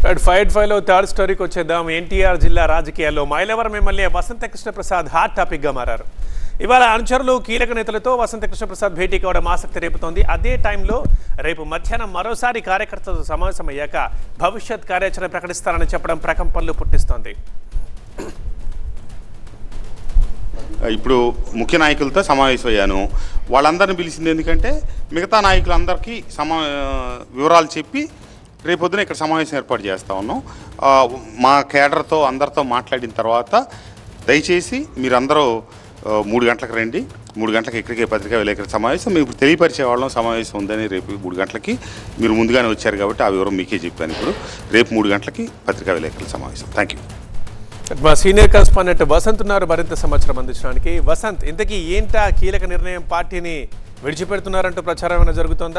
right five five లో third స్టోరీకి వచ్చేద్దాం ఎన్టీఆర్ జిల్లా రాజకీయాల్లో Mylavaram MLA Vasantha Krishnaprasad hot topic గా మారారు ఇవాళ అనుచరులు కీలక నేతలతో వసంత కృష్ణప్రసాద్ భేటీ కావడం ఆసక్తి రేపుతోంది అదే టైంలో రేపు మధ్యాహ్నం మరోసారి కార్యకర్తలతో సమావేశమయ్యాక భవిష్యత్ కార్యాచరణ ప్రకటిస్తారని చెప్పడం ప్రకంపనలు పుట్టిస్తోంది ఇప్పుడు ముఖ్య నాయకులతో సమావేశమయ్యాను వాళ్ళందరిని పిలిచింది ఎందుకంటే మిగతా నాయకులందరికీ సమా వివరాలు చెప్పి రేపొద్దున ఇక్కడ సమావేశం ఏర్పాటు చేస్తా ఉన్నాం ఆ, మా కేడర్తో అందరితో మాట్లాడిన తర్వాత దయచేసి మీరందరూ ఆ, మూడు గంటలకు రండి మూడు గంటలకు ఇక్కడికే పత్రికా విలేకరుల సమావేశం మేము ఇప్పుడు తెలియపరిచే వాళ్ళం సమావేశం ఉందని రేపు మూడు గంటలకి మీరు ముందుగానే వచ్చారు కాబట్టి ఆ వివరం మీకే చెప్పాను ఇప్పుడు రేపు మూడు గంటలకి పత్రికా విలేకరుల సమావేశం థ్యాంక్ యూ మా సీనియర్ కరెస్పాండెంట్ వసంత్ ఉన్నారు మరింత సమాచారం అందించడానికి వసంత్ ఇంతకీ ఏంటా కీలక నిర్ణయం పార్టీని విడిచిపెడుతున్నారంటూ ప్రచారం ఏమైనా జరుగుతోందా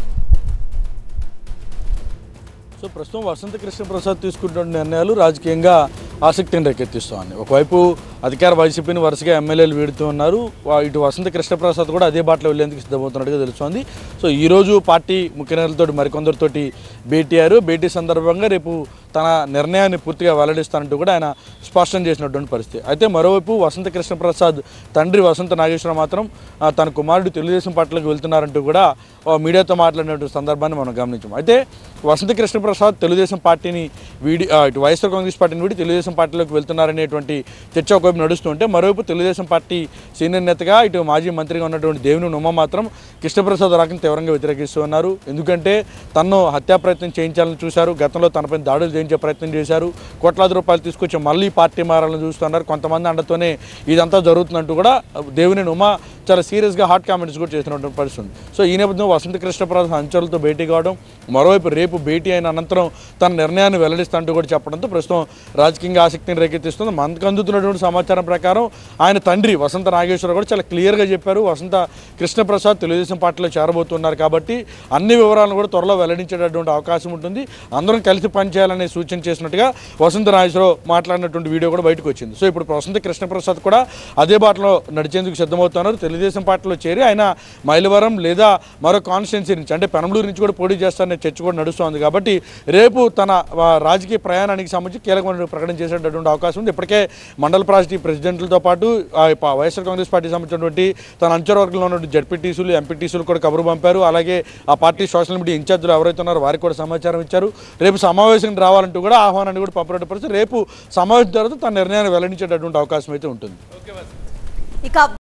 సో ప్రస్తుతం వసంత కృష్ణ ప్రసాద్ తీసుకుంటున్న నిర్ణయాలు రాజకీయంగా ఆసక్తిని రేకెత్తిస్తోంది ఒకవైపు అధికార వైసీపీని వరుసగా ఎమ్మెల్యేలు వీడుతూ ఉన్నారు వా- ఇటు వసంత కృష్ణ ప్రసాద్ కూడా అదే బాటలో వెళ్లేందుకు సిద్ధమవుతున్నట్టుగా తెలుస్తోంది సో ఈ రోజు పార్టీ ముఖ్య నేతలతో మరికొందరితోటి భేటీ అయ్యారు భేటీ సందర్భంగా రేపు తన నిర్ణయాన్ని పూర్తిగా వెల్లడిస్తానంటూ కూడా ఆయన స్పష్టం చేసినటువంటి పరిస్థితి అయితే మరోవైపు వసంత కృష్ణ ప్రసాద్ తండ్రి వసంత నాగేశ్వర మాత్రం ఆ, తన కుమారుడు తెలుగుదేశం పార్టీలోకి వెళ్తున్నారంటూ కూడా ఆ, మీడియాతో మాట్లాడినటువంటి సందర్భాన్ని మనం గమనించాం అయితే వసంత కృష్ణ ప్రసాద్ తెలుగుదేశం పార్టీని వీడి ఆ, ఇటు వైఎస్ఆర్ కాంగ్రెస్ పార్టీని వీడి తెలుగుదేశం పార్టీలోకి వెళ్తున్నారనేటువంటి చర్చ ఒకవైపు నడుస్తుంటే మరోవైపు తెలుగుదేశం పార్టీ సీనియర్ నేతగా ఇటు మాజీ మంత్రిగా ఉన్నటువంటి దేవుని ఉమ్మ మాత్రం కృష్ణప్రసాద్ రాకని తీవ్రంగా వ్యతిరేకిస్తూ ఉన్నారు ఎందుకంటే తన్ను హత్యా ప్రయత్నం చేయించాలని చూశారు గతంలో తనపై దాడులు చేయించే ప్రయత్నం చేశారు కోట్లాది రూపాయలు తీసుకొచ్చి మళ్ళీ పార్టీ మారాలని చూస్తున్నారు కొంతమంది అండతోనే ఇదంతా జరుగుతుందంటూ కూడా దేవుని ఉమ చాలా సీరియస్గా హాట్ కామెంట్స్ కూడా చేసినటువంటి పరిస్థితి ఉంది సో ఈ నేపథ్యంలో వసంత కృష్ణప్రసాద్ అంచలతో భేటీ కావడం మరోవైపు రేపు భేటీ అయిన అనంతరం తన నిర్ణయాన్ని వెల్లడిస్తాంటూ కూడా చెప్పడంతో ప్రస్తుతం రాజకీయంగా ఆసక్తిని రేకెత్తిస్తుంది మనకు అందుతున్నటువంటి సమాచారం ప్రకారం ఆయన తండ్రి వసంత నాగేశ్వర కూడా చాలా క్లియర్గా చెప్పారు వసంత కృష్ణప్రసాద్ తెలుగుదేశం పార్టీలో చేరబోతున్నారు కాబట్టి అన్ని వివరాలను కూడా త్వరలో వెల్లడించేటటువంటి అవకాశం ఉంటుంది అందరం కలిసి పనిచేయాలనే సూచన చేసినట్టుగా వసంత నాగేశ్వరరావు మాట్లాడినటువంటి వీడియో కూడా బయటకు వచ్చింది సో ఇప్పుడు వసంత కృష్ణప్రసాద్ కూడా అదే బాటలో నడిచేందుకు సిద్ధమవుతున్నారు తెలుగుదేశం పార్టీలో చేరి ఆయన మైలవరం లేదా మరో కాన్స్టిట్యున్సీ నుంచి అంటే పెనమలూరు నుంచి కూడా పోటీ చేస్తారనే చర్చ కూడా నడుస్తోంది కాబట్టి రేపు తన ఆ, రాజకీయ ప్రయాణానికి సంబంధించి కీలకమైన ప్రకటన చేసేటటువంటి అవకాశం ఉంది ఇప్పటికే మండల పార్టీ ప్రెసిడెంట్లతో పాటు ఆ, ప- వైఎస్ఆర్ కాంగ్రెస్ పార్టీకి సంబంధించినటువంటి తన అంచరవర్గంలో ఉన్నటువంటి జడ్పీటీసీలు ఎంపీటీసీలు కూడా కబురు పంపారు అలాగే ఆ పార్టీ సోషల్ మీడియా ఇన్ఛార్జీలు ఎవరైతే ఉన్నారో వారికి కూడా సమాచారం ఇచ్చారు రేపు సమావేశం రావాలంటూ కూడా ఆహ్వానాన్ని కూడా పంపినట్టు పరిస్థితి రేపు సమావేశం తర్వాత తన నిర్ణయాన్ని వెల్లడించేటటువంటి అవకాశం అయితే ఉంటుంది ఇక